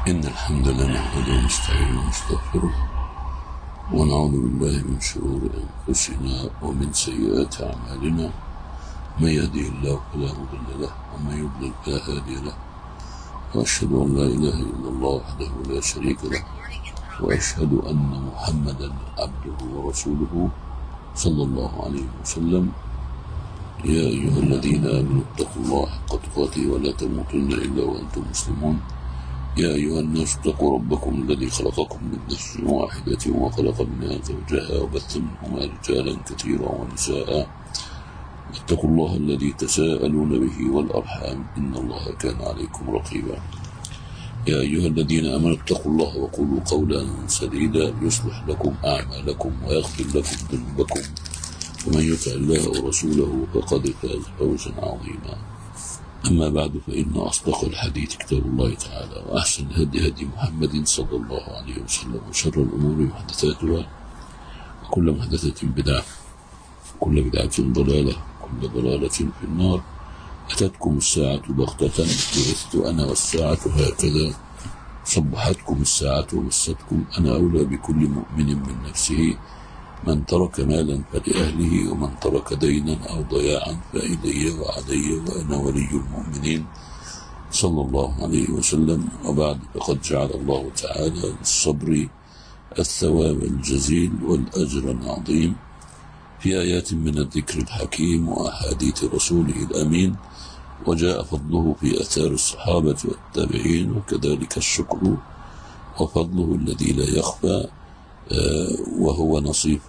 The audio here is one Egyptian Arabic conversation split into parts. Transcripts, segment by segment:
إن الحمد لله نحمده ونستعينه ونستغفره ونعوذ بالله من شرور أنفسنا ومن سيئات أعمالنا من يهده الله فلا مضل له ومن يضلل فلا هادي له وأشهد أن لا إله إلا الله وحده لا شريك له وأشهد أن محمدا عبده ورسوله صلى الله عليه وسلم يا أيها الذين آمنوا اتقوا الله حق تقاته ولا تموتن إلا وأنتم مسلمون يا أيها الناس اتقوا ربكم الذي خلقكم من نفس واحدة وخلق منها زوجها وبث منهما رجالا كثيرا ونساء اتقوا الله الذي تساءلون به والأرحام إن الله كان عليكم رقيبا يا أيها الذين آمنوا اتقوا الله وقولوا قولا سديدا يصلح لكم أعمالكم ويغفر لكم ذنوبكم ومن يطع الله ورسوله فقد فاز فوزا عظيما أما بعد فإن أصدق الحديث كتاب الله تعالى وأحسن الهدي هدي محمد صلى الله عليه وسلم وشر الأمور محدثاتها وكل محدثة بدعة وكل بدعة ضلالة وكل ضلالة في النار أتتكم الساعة بغتة بعثت أنا والساعة هكذا صبحتكم الساعة ومستكم أنا أولى بكل مؤمن من نفسه من ترك مالا فلأهله ومن ترك دينا أو ضياعا فإلي وعلي وأنا ولي المؤمنين صلى الله عليه وسلم وبعد فقد جعل الله تعالى للصبر الثواب الجزيل والأجر العظيم في آيات من الذكر الحكيم وأحاديث رسوله الأمين وجاء فضله في أثار الصحابة والتابعين وكذلك الشكر وفضله الذي لا يخفى وهو نصيف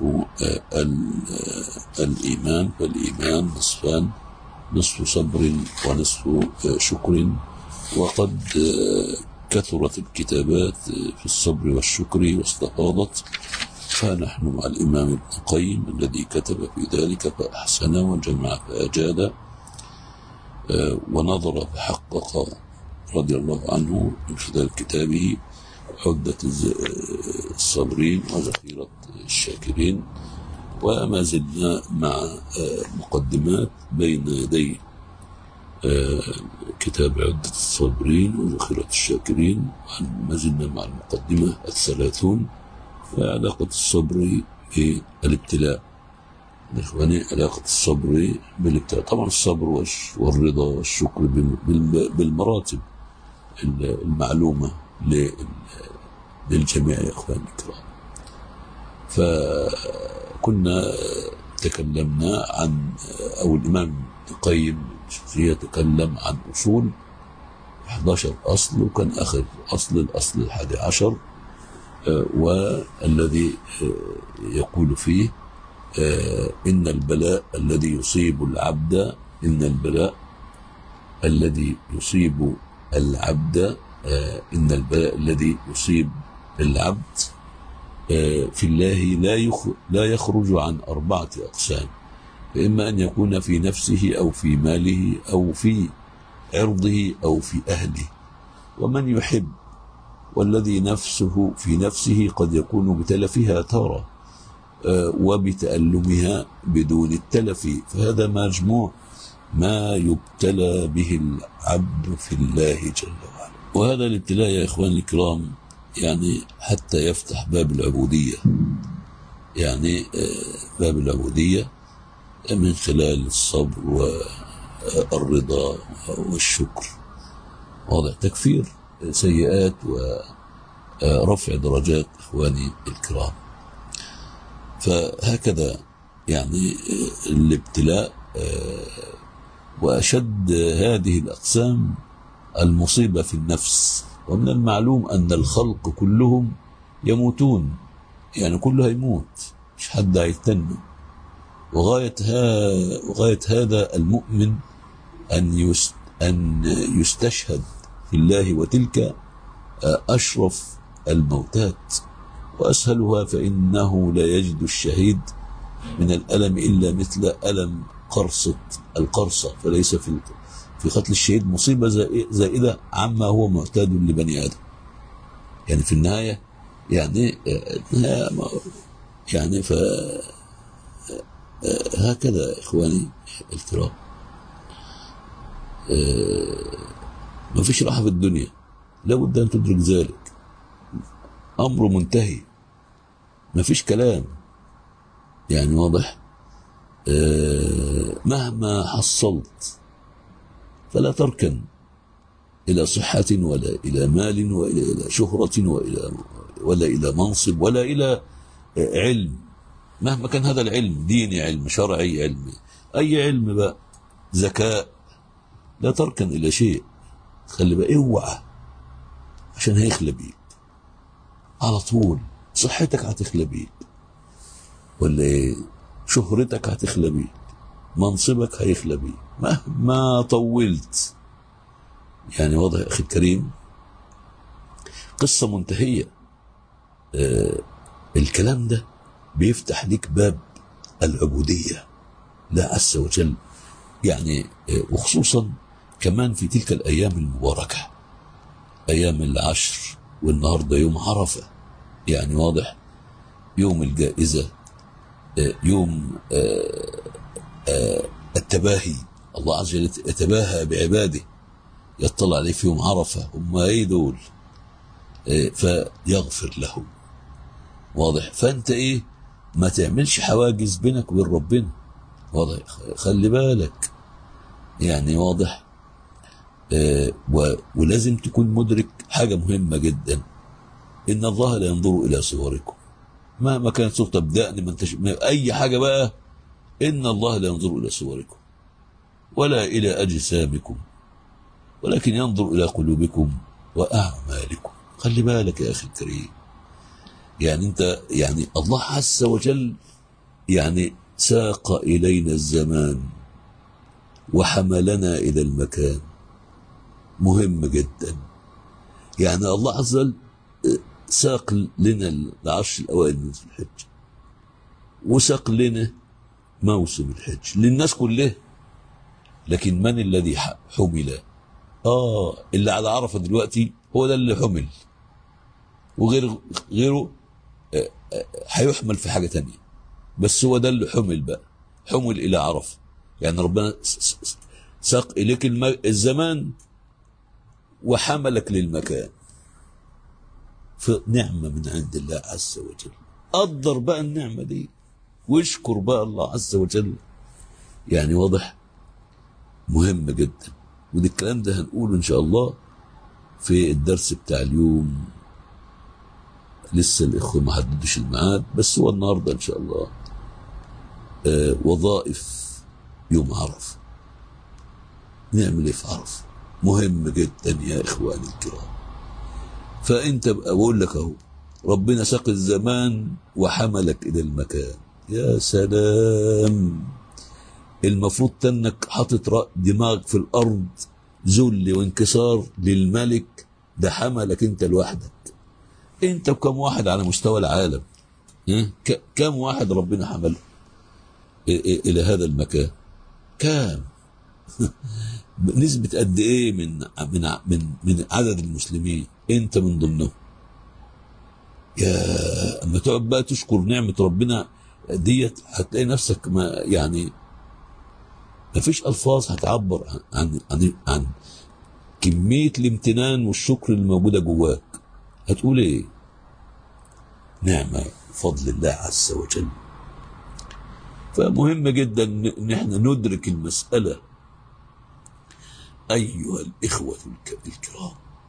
الإيمان فالإيمان نصفان نصف صبر ونصف شكر وقد كثرت الكتابات في الصبر والشكر واستفاضت فنحن مع الإمام ابن القيم الذي كتب في ذلك فأحسن وجمع فأجاد ونظر فحقق رضي الله عنه من خلال كتابه عدة الصابرين وذخيرة الشاكرين وما زلنا مع مقدمات بين يدي كتاب عدة الصابرين وذخيرة الشاكرين ما زلنا مع المقدمة الثلاثون علاقة الصبر بالابتلاء إخواني علاقة الصبر بالابتلاء طبعا الصبر والرضا والشكر بالمراتب المعلومة للجميع يا اخواني الكرام فكنا تكلمنا عن او الامام ابن القيم يتكلم عن اصول 11 اصل وكان اخذ اصل الاصل الحادي عشر والذي يقول فيه ان البلاء الذي يصيب العبد ان البلاء الذي يصيب العبد إن البلاء الذي يصيب العبد في الله لا لا يخرج عن أربعة أقسام فإما أن يكون في نفسه أو في ماله أو في عرضه أو في أهله ومن يحب والذي نفسه في نفسه قد يكون بتلفها تارة وبتألمها بدون التلف فهذا مجموع ما يبتلى به العبد في الله جل وعلا وهذا الابتلاء يا إخواني الكرام يعني حتى يفتح باب العبودية يعني باب العبودية من خلال الصبر والرضا والشكر واضح تكفير سيئات ورفع درجات إخواني الكرام فهكذا يعني الابتلاء وأشد هذه الأقسام المصيبة في النفس ومن المعلوم أن الخلق كلهم يموتون يعني كله هيموت مش حد هيتنى وغاية, ها وغاية هذا المؤمن أن يست أن يستشهد في الله وتلك أشرف الموتات وأسهلها فإنه لا يجد الشهيد من الألم إلا مثل ألم قرصة القرصة فليس في في قتل الشهيد مصيبة زائدة عما هو معتاد لبني آدم يعني في النهاية يعني يعني ف هكذا إخواني الكرام ما فيش راحة في الدنيا لابد أن تدرك ذلك أمر منتهي ما فيش كلام يعني واضح آه مهما حصلت فلا تركن إلى صحة ولا إلى مال ولا إلى شهرة وإلى ولا إلى منصب ولا إلى علم مهما كان هذا العلم ديني علم شرعي علمي أي علم بقى ذكاء لا تركن إلى شيء خلي بقى اوعى عشان هيخلى بيك على طول صحتك هتخلى بيك ولا ايه شهرتك هتخلى بيك منصبك هيخلى بيك مهما طولت يعني واضح يا أخي الكريم قصة منتهية آه الكلام ده بيفتح لك باب العبودية لا عز وجل يعني آه وخصوصا كمان في تلك الأيام المباركة أيام العشر والنهاردة يوم عرفة يعني واضح يوم الجائزة آه يوم آه آه التباهي الله عز وجل يتباهى بعباده يطلع عليه في يوم عرفة هم ايه دول إيه فيغفر لهم واضح فانت ايه ما تعملش حواجز بينك وبين ربنا واضح خلي بالك يعني واضح إيه ولازم تكون مدرك حاجة مهمة جدا إن الله لا ينظر إلى صوركم مهما كانت صورة بدأني ما انتش أي حاجة بقى إن الله لا ينظر إلى صوركم ولا إلى أجسامكم ولكن ينظر إلى قلوبكم وأعمالكم خلي بالك يا أخي الكريم يعني أنت يعني الله عز وجل يعني ساق إلينا الزمان وحملنا إلى المكان مهم جدا يعني الله عز وجل ساق لنا العشر الأوائل من الحج وساق لنا موسم الحج للناس كلها لكن من الذي حمل اه اللي على عرفه دلوقتي هو ده اللي حمل وغير غيره هيحمل في حاجه تانية بس هو ده اللي حمل بقى حمل الى عرفه يعني ربنا ساق اليك الزمان وحملك للمكان فنعمة من عند الله عز وجل قدر بقى النعمة دي واشكر بقى الله عز وجل يعني واضح مهم جدا وده الكلام ده هنقوله ان شاء الله في الدرس بتاع اليوم لسه الاخوه ما حددوش الميعاد بس هو النهارده ان شاء الله آه وظائف يوم عرفه نعمل ايه في عرفه مهم جدا يا اخواني الكرام فانت بقول لك اهو ربنا ساق الزمان وحملك الى المكان يا سلام المفروض انك حاطط دماغك في الارض ذل وانكسار للملك ده حملك انت لوحدك انت وكم واحد على مستوى العالم كم واحد ربنا حمله الى هذا المكان كام نسبة قد ايه من من من من عدد المسلمين انت من ضمنهم يا اما تقعد بقى تشكر نعمة ربنا ديت هتلاقي نفسك ما يعني ما فيش الفاظ هتعبر عن عن عن, عن كميه الامتنان والشكر اللي موجوده جواك هتقول ايه نعمه فضل الله عز وجل فمهم جدا ان احنا ندرك المساله ايها الاخوه الكرام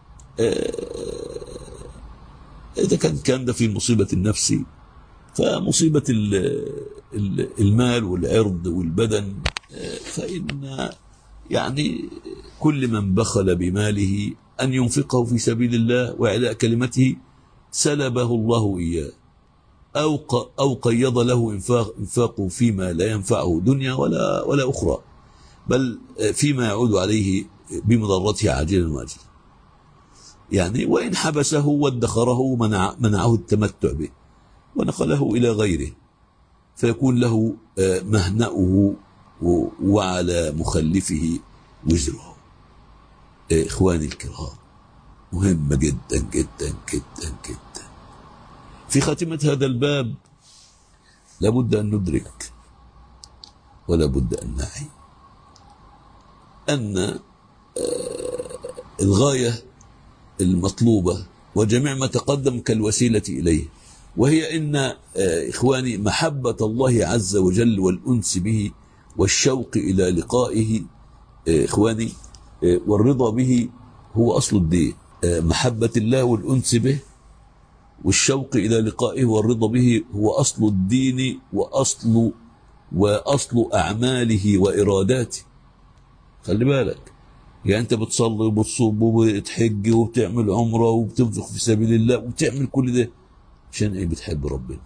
اذا كان كان ده في مصيبه النفس فمصيبه المال والعرض والبدن فإن يعني كل من بخل بماله أن ينفقه في سبيل الله وإعلاء كلمته سلبه الله إياه أو أو قيض له إنفاق إنفاقه فيما لا ينفعه دنيا ولا ولا أخرى بل فيما يعود عليه بمضرته عاجلا واجلا يعني وإن حبسه وادخره منع منعه التمتع به ونقله إلى غيره فيكون له مهنأه وعلى مخلفه وزره إخواني الكرام مهمة جدا جدا جدا جدا في خاتمة هذا الباب لابد أن ندرك ولا بد أن نعي أن الغاية المطلوبة وجميع ما تقدم كالوسيلة إليه وهي إن آه، إخواني محبة الله عز وجل والأنس به والشوق إلى لقائه آه، إخواني آه، والرضا به هو أصل الدين محبة الله والأنس به والشوق إلى لقائه والرضا به هو أصل الدين وأصل وأصل أعماله وإراداته خلي بالك يعني أنت بتصلي وبتصوم وبتحج وبتعمل عمرة وبتنفق في سبيل الله وبتعمل كل ده عشان إيه بتحب ربنا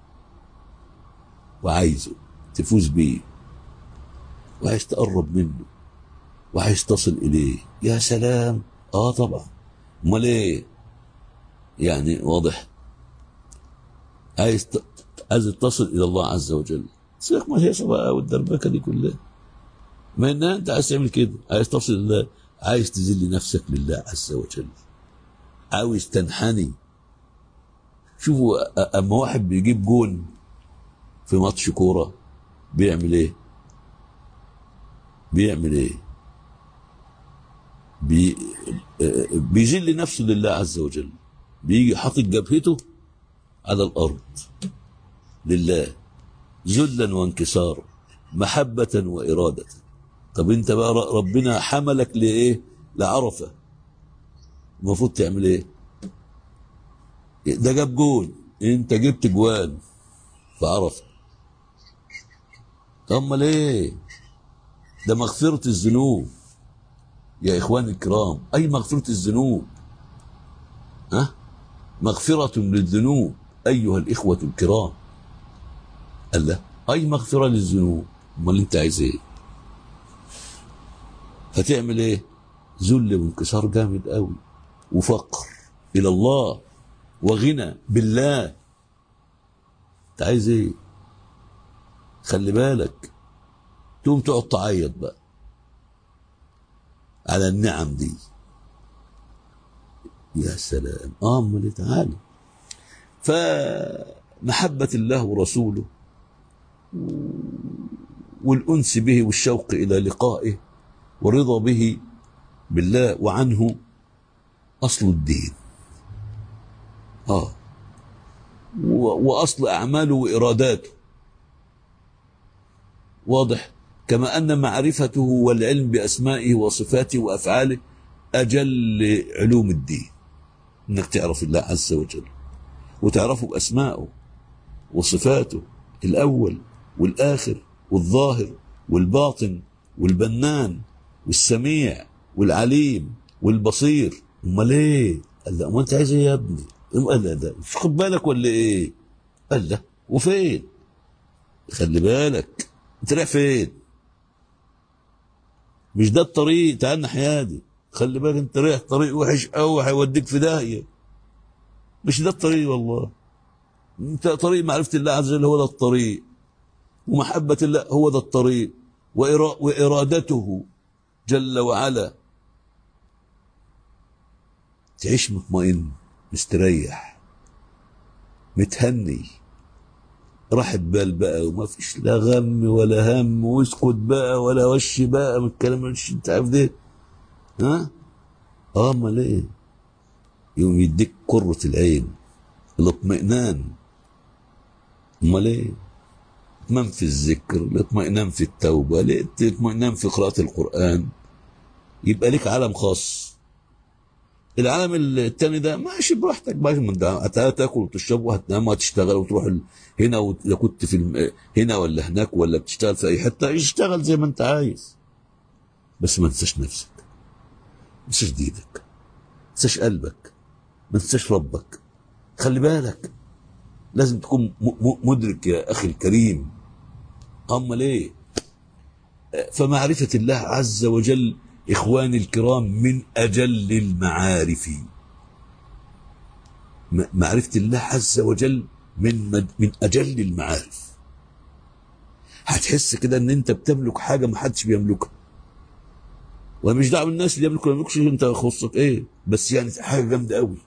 وعايزه تفوز بيه وعايز تقرب منه وعايز تصل إليه يا سلام آه طبعا امال ايه يعني واضح عايز ت... عايز تصل الى الله عز وجل سيبك ما هي بقى والدربكه دي كلها ما ان انت عايز تعمل كده عايز تصل لله عايز تذل نفسك لله عز وجل عاوز تنحني شوفوا اما واحد بيجيب جون في ماتش كوره بيعمل ايه بيعمل ايه بي بيذل نفسه لله عز وجل بيجي حاطط جبهته على الارض لله ذلا وانكسارا محبة وإرادة طب انت بقى ربنا حملك لإيه لعرفة المفروض تعمل ايه ده جاب جول انت جبت جوان في عرفة امال ايه ده مغفرة الذنوب يا إخواني الكرام أي مغفرة الذنوب ها مغفرة للذنوب أيها الإخوة الكرام قال لا أي مغفرة للذنوب امال أنت عايز إيه هتعمل إيه ذل وانكسار جامد قوي وفقر إلى الله وغنى بالله أنت عايز إيه خلي بالك تقوم تقعد تعيط بقى على النعم دي يا سلام اه امال تعالى فمحبة الله ورسوله والأنس به والشوق إلى لقائه والرضا به بالله وعنه أصل الدين آه وأصل أعماله وإراداته واضح كما أن معرفته والعلم بأسمائه وصفاته وأفعاله أجل علوم الدين أنك تعرف الله عز وجل وتعرفه بأسمائه وصفاته الأول والآخر والظاهر والباطن والبنان والسميع والعليم والبصير امال ايه قال لا ما انت عايز ايه يا ابني قال لا ده مش خد بالك ولا ايه قال لا وفين خلي بالك انت رايح فين مش ده الطريق تعال الناحيه دي خلي بالك انت رايح طريق وحش قوي هيوديك في داهيه مش ده الطريق والله انت طريق معرفه الله عز وجل هو ده الطريق ومحبه الله هو ده الطريق وارادته جل وعلا تعيش مطمئن مستريح متهني راحت بال بقى وما فيش لا غم ولا هم واسكت بقى ولا وش بقى من الكلام مش انت عارف ده ها اه امال ايه يوم يديك قرة العين الاطمئنان امال ايه اطمئنان في الذكر الاطمئنان في التوبة الاطمئنان في قراءة القرآن يبقى لك عالم خاص العالم التاني ده ماشي براحتك بقى من ده هتاكل وتشرب وهتنام وهتشتغل وتروح هنا واذا كنت في هنا ولا هناك ولا بتشتغل في اي حته اشتغل زي ما انت عايز بس ما تنساش نفسك ما تنساش دينك ما تنساش قلبك ما تنساش ربك خلي بالك لازم تكون مدرك يا اخي الكريم امال ايه فمعرفه الله عز وجل إخواني الكرام من أجل المعارف معرفة الله عز وجل من من أجل المعارف هتحس كده ان انت بتملك حاجة ما حدش بيملكها وانا مش دعوه بالناس اللي يملكوا ما يملكوش انت يخصك ايه بس يعني حاجة جامدة قوي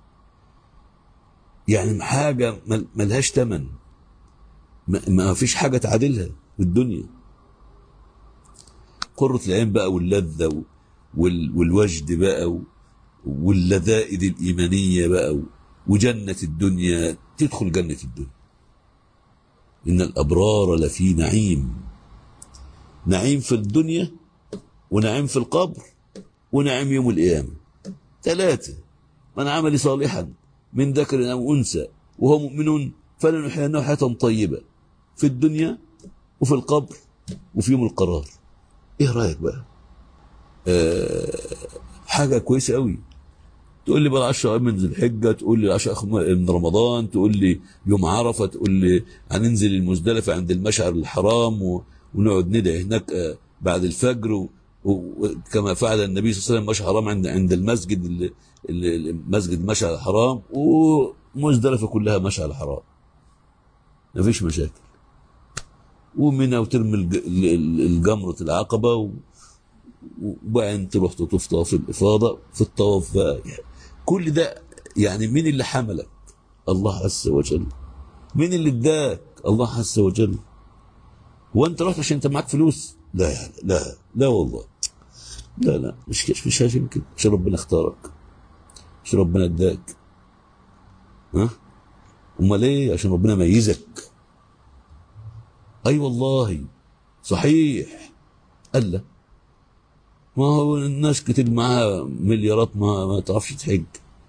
يعني حاجة ملهاش تمن ما فيش حاجة تعادلها في الدنيا قرة العين بقى واللذة والوجد بقى واللذائذ الإيمانية بقى وجنة الدنيا تدخل جنة الدنيا إن الأبرار لفي نعيم نعيم في الدنيا ونعيم في القبر ونعيم يوم القيامة ثلاثة من عمل صالحا من ذكر أو أنثى وهو مؤمن فلنحيينه حياة طيبة في الدنيا وفي القبر وفي يوم القرار ايه رأيك بقى أه حاجة كويسة قوي تقول لي بقى 10 من ذي الحجه تقول لي 10 من رمضان تقول لي يوم عرفه تقول لي هننزل المزدلفه عند المشعر الحرام و... ونقعد ندعي هناك آه، بعد الفجر وكما فعل النبي صلى الله عليه وسلم مشعر الحرام عند عند المسجد ال... المسجد المشعر الحرام ومزدلفه كلها مشعر الحرام ما فيش مشاكل ومنها وترمي الجمرة العقبة وبعدين تروح تطوف طواف الإفاضة في الطواف بقى يعني كل ده يعني مين اللي حملك الله عز وجل مين اللي اداك الله عز وجل وانت رحت عشان انت معاك فلوس لا يعني لا لا والله لا لا مش كده مش عشان كده عشان ربنا اختارك عشان ربنا اداك ها امال ايه عشان ربنا ميزك اي أيوة والله صحيح قال لا ما هو الناس كتير معاها مليارات ما, ما تعرفش تحج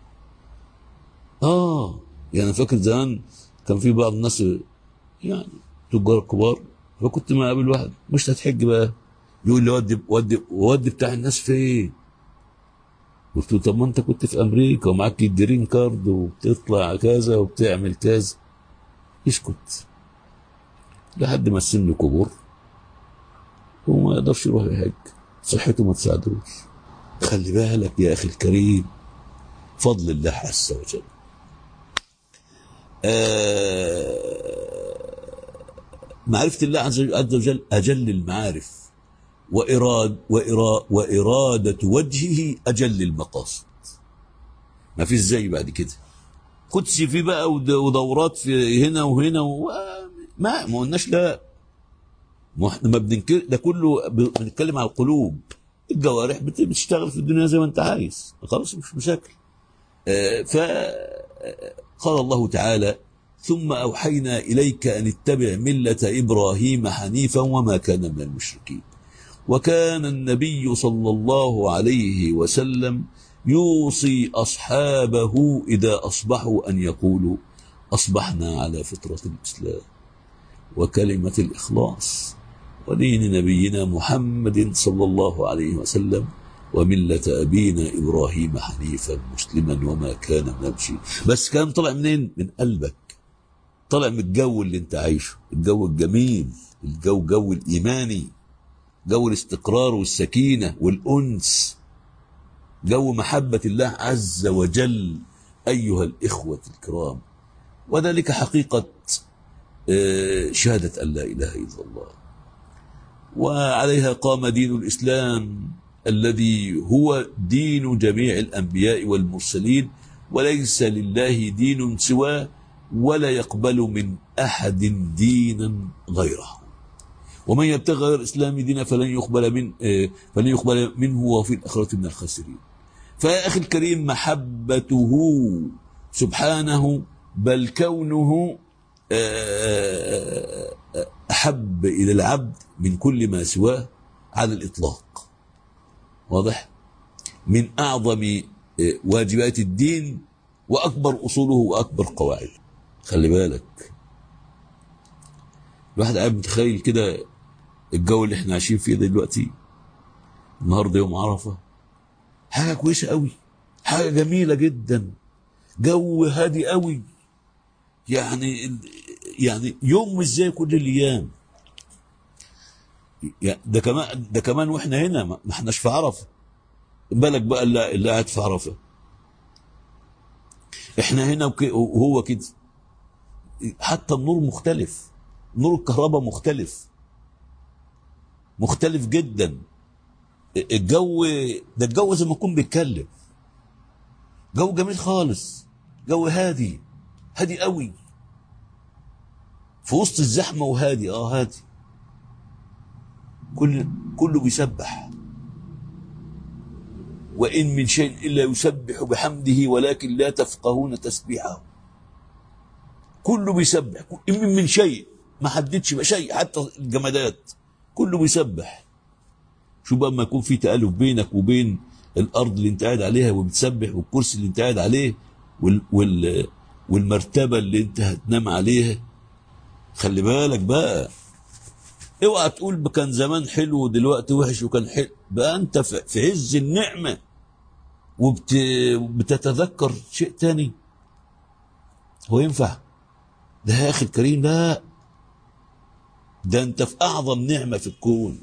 اه يعني فاكر زمان كان في بعض الناس يعني تجار كبار فكنت ما اقابل واحد مش هتحج بقى يقول لي ودي ودي ودي بتاع الناس فين قلت له طب ما انت كنت في امريكا ومعاك الجرين كارد وبتطلع كذا وبتعمل كذا اسكت لحد ما السن كبر وما يقدرش يروح يحج صحته ما تساعدوش خلي بالك يا اخي الكريم فضل الله عز وجل آه معرفة الله عز وجل أجل المعارف وإراد وإرا وإرادة وجهه أجل المقاصد ما فيش زي بعد كده قدسي في بقى ودورات في هنا وهنا و... ما ما قلناش لا ما بننكر ده كله بنتكلم على القلوب الجوارح بتشتغل في الدنيا زي ما انت عايز خلاص مش مشاكل آه فقال الله تعالى ثم أوحينا إليك أن اتبع ملة إبراهيم حنيفا وما كان من المشركين وكان النبي صلى الله عليه وسلم يوصي أصحابه إذا أصبحوا أن يقولوا أصبحنا على فطرة الإسلام وكلمة الإخلاص ودين نبينا محمد صلى الله عليه وسلم وملة أبينا إبراهيم حنيفا مسلما وما كان من المشركين بس كان طلع منين؟ من قلبك طلع من الجو اللي انت عايشه الجو الجميل الجو جو الإيماني جو الاستقرار والسكينة والأنس جو محبة الله عز وجل أيها الإخوة الكرام وذلك حقيقة آه، شهادة أن لا إله إلا الله وعليها قام دين الإسلام الذي هو دين جميع الأنبياء والمرسلين وليس لله دين سواه ولا يقبل من أحد دينا غيره ومن يبتغي غير الإسلام دينا فلن يقبل من آه، فلن يقبل منه وفي الآخرة من الخاسرين فيا أخي الكريم محبته سبحانه بل كونه آه، آه، أحب إلى العبد من كل ما سواه على الإطلاق واضح من أعظم واجبات الدين وأكبر أصوله وأكبر قواعده خلي بالك الواحد قاعد متخيل كده الجو اللي احنا عايشين فيه دلوقتي النهارده يوم عرفه حاجه كويسه قوي حاجه جميله جدا جو هادي قوي يعني يعني يوم مش زي كل الايام ده كمان ده كمان واحنا هنا ما احناش في عرفه بالك بقى اللي قاعد في عرفه احنا هنا وهو كده حتى النور مختلف نور الكهرباء مختلف مختلف جدا الجو ده الجو زي ما يكون بيتكلم جو جميل خالص جو هادي هادي قوي في وسط الزحمة وهادي اه هادي كل كله بيسبح وإن من شيء إلا يسبح بحمده ولكن لا تفقهون تسبيحه كله بيسبح إن من شيء ما حددش شيء حتى الجمادات كله بيسبح شو بقى ما يكون في تألف بينك وبين الأرض اللي انت قاعد عليها وبتسبح والكرسي اللي انت قاعد عليه وال وال والمرتبة اللي انت هتنام عليها خلي بالك بقى اوعى تقول كان زمان حلو ودلوقتي وحش وكان حلو بقى انت في عز النعمة وبتتذكر شيء تاني هو ينفع ده يا اخي الكريم لا ده انت في اعظم نعمة في الكون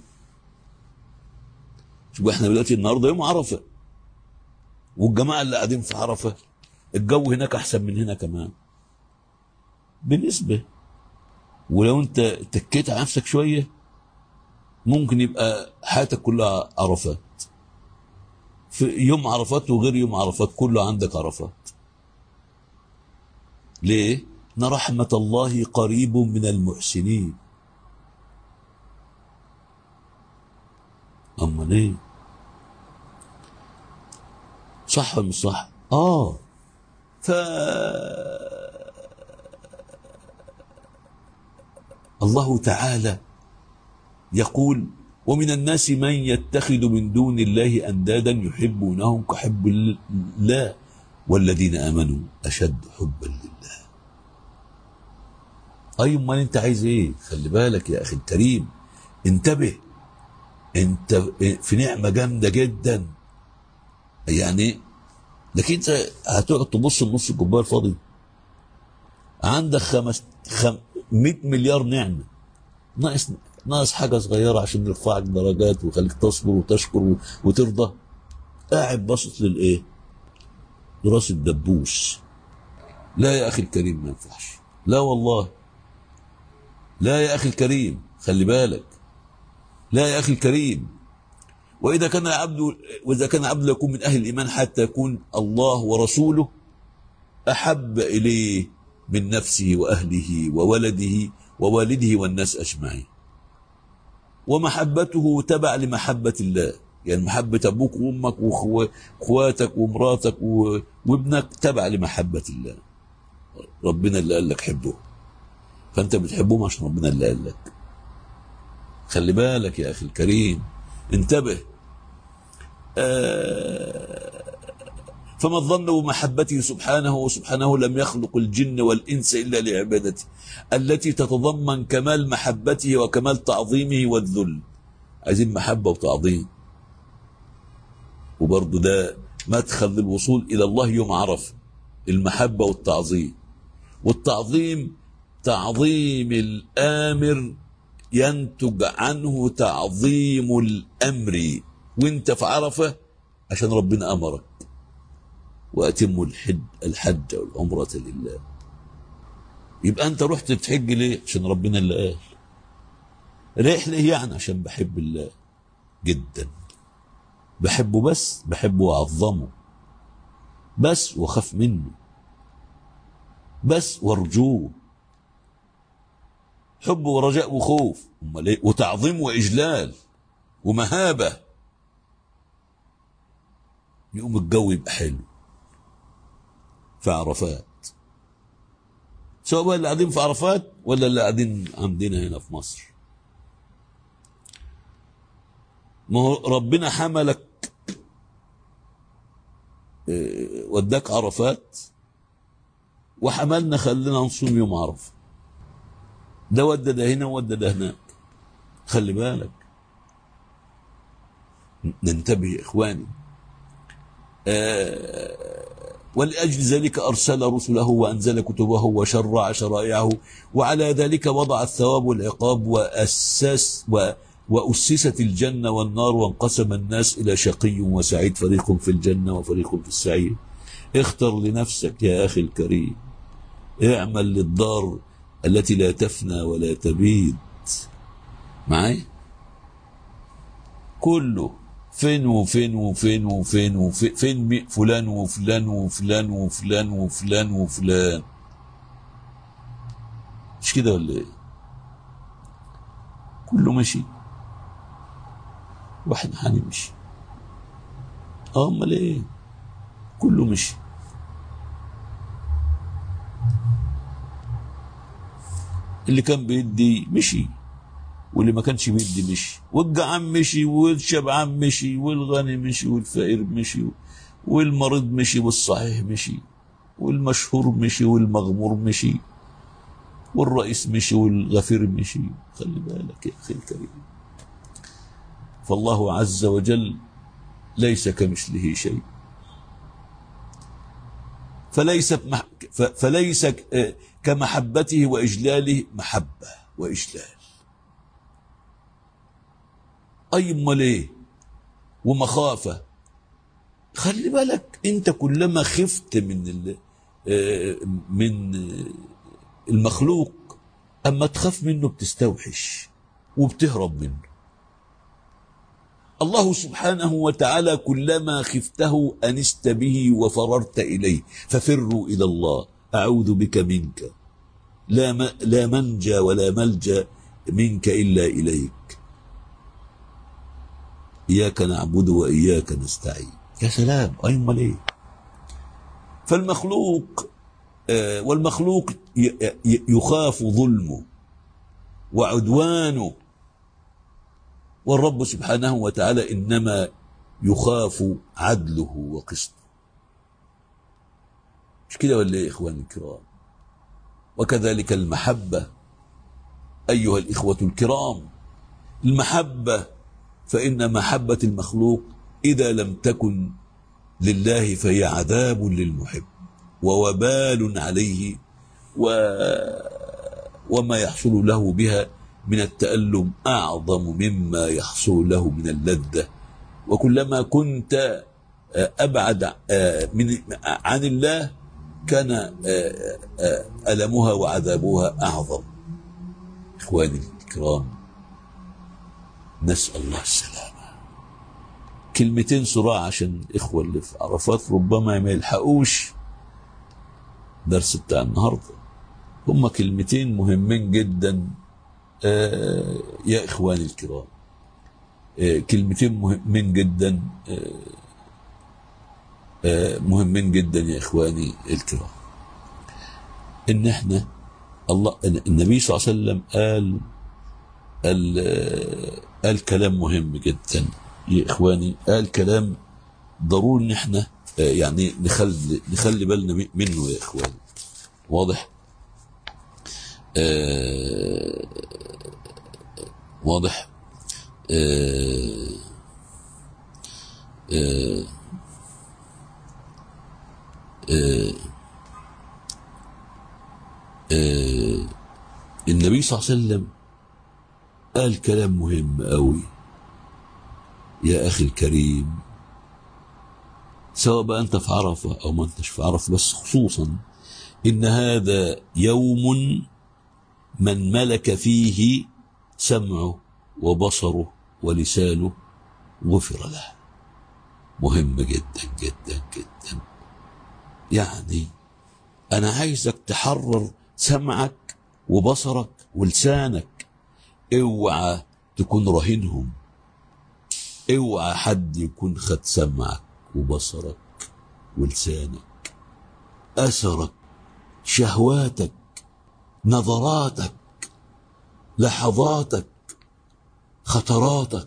شوف احنا دلوقتي النهارده يوم عرفه والجماعه اللي قاعدين في عرفه الجو هناك احسن من هنا كمان بنسبه ولو انت تكيت على نفسك شويه ممكن يبقى حياتك كلها عرفات في يوم عرفات وغير يوم عرفات كله عندك عرفات ليه؟ ان رحمه الله قريب من المحسنين امال ايه صح ولا مش صح اه ف الله تعالى يقول ومن الناس من يتخذ من دون الله اندادا يحبونهم كحب الله والذين امنوا اشد حبا لله اي امال انت عايز ايه خلي بالك يا اخي الكريم انتبه انت في نعمه جامده جدا يعني لكن انت هتقعد تبص لنص الكوبايه الفاضي عندك خمس خم 100 مليار نعمه ناقص ناقص حاجه صغيره عشان يرفعك درجات ويخليك تصبر وتشكر وترضى قاعد باصص للايه؟ لراس الدبوس لا يا اخي الكريم ما ينفعش لا والله لا يا اخي الكريم خلي بالك لا يا أخي الكريم وإذا كان العبد وإذا كان العبد يكون من أهل الإيمان حتى يكون الله ورسوله أحب إليه من نفسه وأهله وولده ووالده والناس أجمعين ومحبته تبع لمحبة الله يعني محبة أبوك وأمك وأخواتك ومراتك وابنك تبع لمحبة الله ربنا اللي قال لك حبه فأنت بتحبهم عشان ربنا اللي قال لك خلي بالك يا أخي الكريم انتبه آه فما الظن بمحبته سبحانه وسبحانه لم يخلق الجن والإنس إلا لعبادته التي تتضمن كمال محبته وكمال تعظيمه والذل عايزين محبة وتعظيم وبرضه ده مدخل للوصول إلى الله يوم عرف المحبة والتعظيم والتعظيم تعظيم الآمر ينتج عنه تعظيم الأمر وانت في عرفة عشان ربنا أمرك وأتم الحج, الحج والعمرة لله يبقى أنت رحت تحج ليه عشان ربنا اللي قال رايح ليه يعني عشان بحب الله جدا بحبه بس بحبه وأعظمه بس وخاف منه بس وارجوه حب ورجاء وخوف امال ايه وتعظيم واجلال ومهابه يقوم الجو يبقى حلو في عرفات سواء بقى اللي قاعدين في عرفات ولا اللي قاعدين عندنا هنا في مصر ما هو ربنا حملك وداك عرفات وحملنا خلينا نصوم يوم عرفه ده ودى ده هنا وودى ده هناك خلي بالك ننتبه يا إخواني آه ولأجل ذلك أرسل رسله وأنزل كتبه وشرع شرائعه وعلى ذلك وضع الثواب والعقاب وأسس و وأسست الجنة والنار وانقسم الناس إلى شقي وسعيد فريق في الجنة وفريق في السعيد اختر لنفسك يا أخي الكريم اعمل للدار التي لا تفنى ولا تبيد معي كله فين وفين وفين وفين وفين فين فلان وفلان وفلان وفلان وفلان وفلان مش كده ولا ايه كله ماشي واحنا هنمشي اه امال ايه كله مشي اللي كان بيدي مشي واللي ما كانش بيدي مشي والجعان مشي والشبعان مشي والغني مشي والفقير مشي والمريض مشي والصحيح مشي والمشهور مشي والمغمور مشي والرئيس مشي والغفير مشي خلي بالك يا اخي الكريم فالله عز وجل ليس كمثله شيء فليس فليس كمحبته واجلاله محبه واجلال اي امال ايه ومخافه خلي بالك انت كلما خفت من من المخلوق اما تخاف منه بتستوحش وبتهرب منه الله سبحانه وتعالى كلما خفته انست به وفررت اليه ففروا الى الله اعوذ بك منك لا لا منجى ولا ملجا منك الا اليك اياك نعبد واياك نستعين يا سلام ايما ليه فالمخلوق آه والمخلوق يخاف ظلمه وعدوانه والرب سبحانه وتعالى انما يخاف عدله وقسطه مش كده ولا ايه اخواني الكرام وكذلك المحبه ايها الاخوه الكرام المحبه فان محبه المخلوق اذا لم تكن لله فهي عذاب للمحب ووبال عليه و وما يحصل له بها من التألم أعظم مما يحصل له من اللذة وكلما كنت أبعد من عن الله كان ألمها وعذابها أعظم إخواني الكرام نسأل الله السلامة كلمتين صراع عشان الإخوة اللي في عرفات ربما ما يلحقوش درس بتاع النهارده هما كلمتين مهمين جدا آه يا إخواني الكرام آه كلمتين مهمين جدا آه آه مهمين جدا يا إخواني الكرام إن إحنا الله النبي صلى الله عليه وسلم قال قال, قال كلام مهم جدا يا إخواني قال كلام ضروري إن إحنا يعني نخلي نخلي بالنا منه يا إخواني واضح؟ آه واضح آه آه آه آه النبي صلى الله عليه وسلم قال كلام مهم قوي يا أخي الكريم سواء بقى أنت في عرفة أو ما أنتش في عرفة بس خصوصا إن هذا يوم من ملك فيه سمعه وبصره ولسانه غفر له مهم جدا جدا جدا يعني انا عايزك تحرر سمعك وبصرك ولسانك اوعى تكون رهينهم اوعى حد يكون خد سمعك وبصرك ولسانك اثرك شهواتك نظراتك لحظاتك خطراتك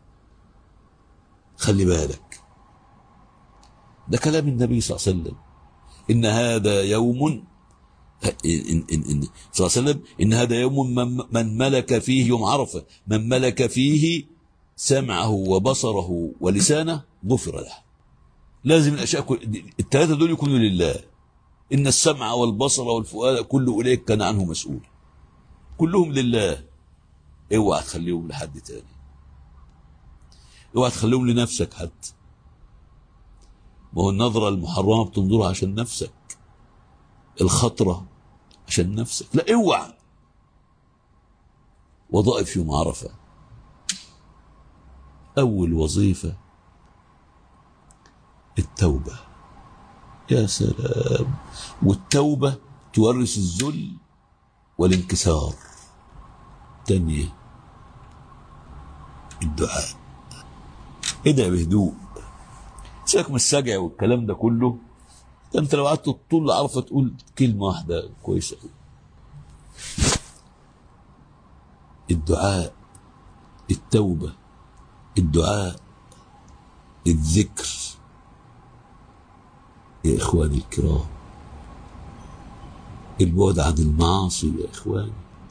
خلي بالك ده كلام النبي صلى الله عليه وسلم إن هذا يوم إن إن إن صلى الله عليه وسلم إن هذا يوم من, من ملك فيه يوم عرفة من ملك فيه سمعه وبصره ولسانه غفر له لازم الأشياء الثلاثة دول يكونوا لله إن السمع والبصر والفؤاد كل أولئك كان عنه مسؤول كلهم لله اوعى تخليهم لحد تاني اوعى تخليهم لنفسك حتى ما هو النظرة المحرمة بتنظرها عشان نفسك الخطرة عشان نفسك لا اوعى وظائف يوم عرفة أول وظيفة التوبة يا سلام والتوبة تورث الذل والانكسار تانية الدعاء ادعي بهدوء سيبك من السجع والكلام ده كله ده انت لو قعدت طول عارفه تقول كلمه واحده كويسه قوي الدعاء التوبه الدعاء الذكر يا اخواني الكرام البعد عن المعاصي يا اخواني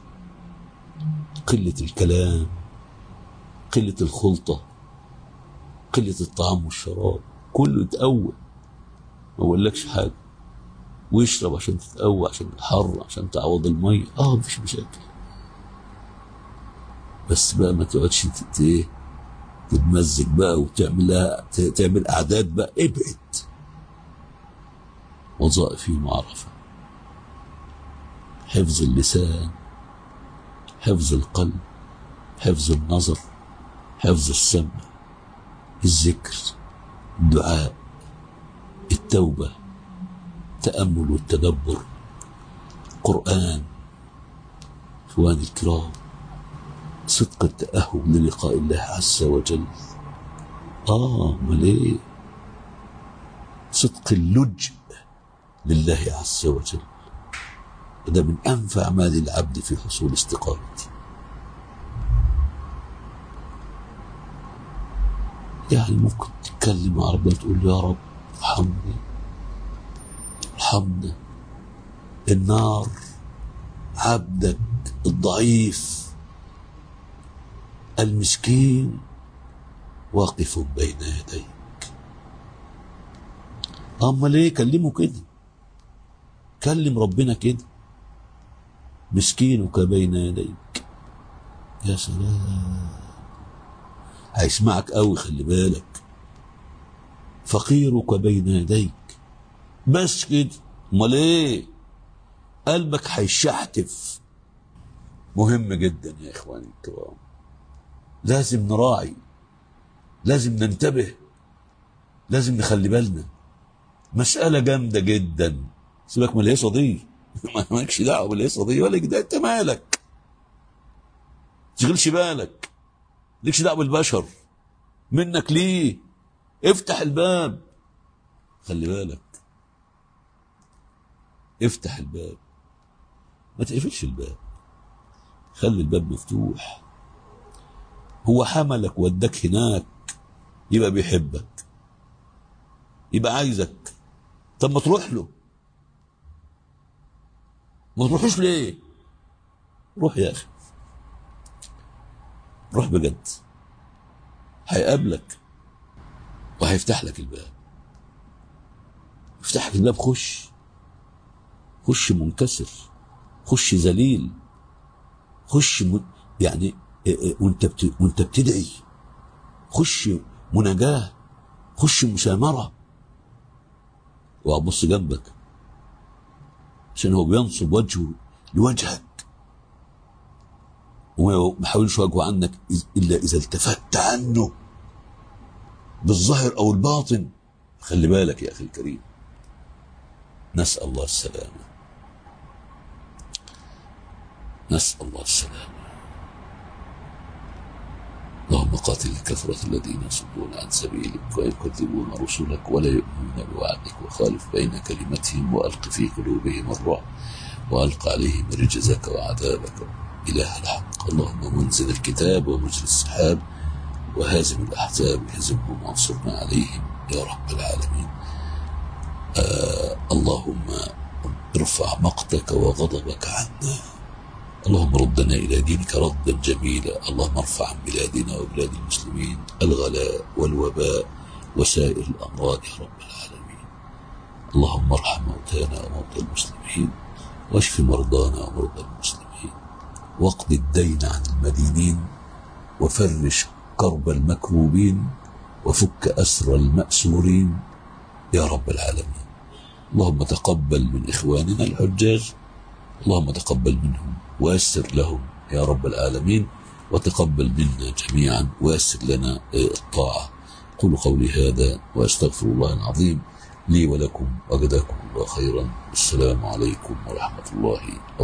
قله الكلام قله الخلطه قله الطعام والشراب كله يتقوى ما بقولكش حاجه ويشرب عشان تتقوى عشان الحر عشان تعوض الميه اه مفيش مشاكل بس بقى ما تقعدش ت- ايه تتمزج بقى وتعملها ت- تعمل اعداد بقى ابعد وظائف المعرفه حفظ اللسان حفظ القلب حفظ النظر حفظ السمع الذكر الدعاء التوبة التأمل والتدبر قرآن إخواني الكرام صدق التأهب للقاء الله عز وجل آه أمال إيه صدق اللجء لله عز وجل وده من أنفع أعمال العبد في حصول استقامته يعني ممكن تتكلم مع ربنا تقول له يا رب ارحمني ارحمنا النار عبدك الضعيف المسكين واقف بين يديك امال ليه كلمه كده كلم ربنا كده مسكينك بين يديك يا سلام هيسمعك قوي خلي بالك فقيرك بين يديك بس كده امال ايه قلبك هيشحتف مهم جدا يا اخواني الكرام لازم نراعي لازم ننتبه لازم نخلي بالنا مسألة جامدة جدا سيبك من الهيصة دي مالكش دعوة بالهيصة دي ولا كده انت مالك تشغلش بالك ليكش دعوة بالبشر منك ليه افتح الباب خلي بالك افتح الباب ما تقفلش الباب خلي الباب مفتوح هو حملك وداك هناك يبقى بيحبك يبقى عايزك طب ما تروح له ما تروحوش ليه روح يا اخي روح بجد هيقابلك وهيفتح لك الباب يفتح لك الباب خش خش منكسر خش ذليل خش م... يعني إيه إيه وانت بت... وانت بتدعي خش مناجاه خش مسامره وابص جنبك عشان هو بينصب وجهه لوجهك وما يحاولش وجهه عنك إذ- الا اذا التفت عنه بالظاهر او الباطن خلي بالك يا اخي الكريم نسال الله السلامه نسال الله السلامه اللهم قاتل الكثرة الذين يصدون عن سبيلك ويكذبون رسلك ولا يؤمنون بوعدك وخالف بين كلمتهم وألق في قلوبهم الرعب وألق عليهم رجزك وعذابك إله الحق اللهم منزل الكتاب ومجري السحاب وهازم الأحزاب اهزمهم وانصرنا عليهم يا رب العالمين آه اللهم ارفع مقتك وغضبك عنا اللهم ردنا إلى دينك ردا جميلا اللهم ارفع عن بلادنا وبلاد المسلمين الغلاء والوباء وسائر الأمراض يا رب العالمين اللهم ارحم موتانا وموتى المسلمين واشف مرضانا ومرضى المسلمين واقض الدين عن المدينين وفرش كرب المكروبين وفك أسر المأسورين يا رب العالمين اللهم تقبل من إخواننا الحجاج اللهم تقبل منهم ويسر لهم يا رب العالمين وتقبل منا جميعا ويسر لنا الطاعة قولوا قولي هذا وأستغفر الله العظيم لي ولكم وجزاكم الله خيرا السلام عليكم ورحمة الله وبركاته